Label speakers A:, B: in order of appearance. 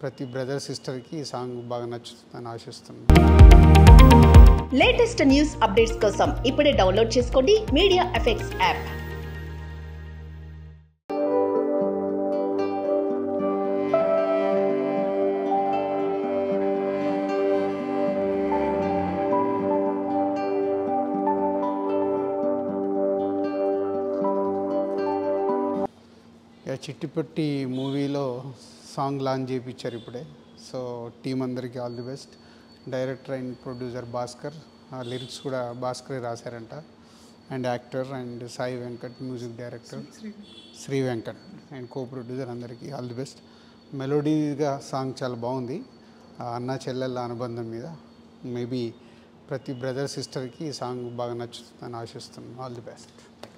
A: ప్రతి బ్రదర్ సిస్టర్కి ఈ సాంగ్ బాగా నచ్చుతుందని ఆశిస్తున్నాను
B: లేటెస్ట్ న్యూస్ అప్డేట్స్ కోసం ఇప్పుడే డౌన్లోడ్ చేసుకోండి మీడియా ఎఫెక్ట్స్ యాప్
A: ఇక చిట్టిపట్టి మూవీలో సాంగ్ లాంచ్ చేయించారు ఇప్పుడే సో టీం అందరికీ all the best director and producer Bhaskar ఆ లిరిక్స్ కూడా భాస్కరే రాశారంట and actor and Sai Venkat music director Shri Venkat and co producer అందరికీ ఆల్ ది బెస్ట్ మెలోడీగా సాంగ్ చాలా బాగుంది ఆ అన్న చెల్లెళ్ళ అనుబంధం మీద మేబీ ప్రతి బ్రదర్ సిస్టర్కి ఈ సాంగ్ బాగా నచ్చుతుందని ఆశిస్తున్నాను ఆల్ ది బెస్ట్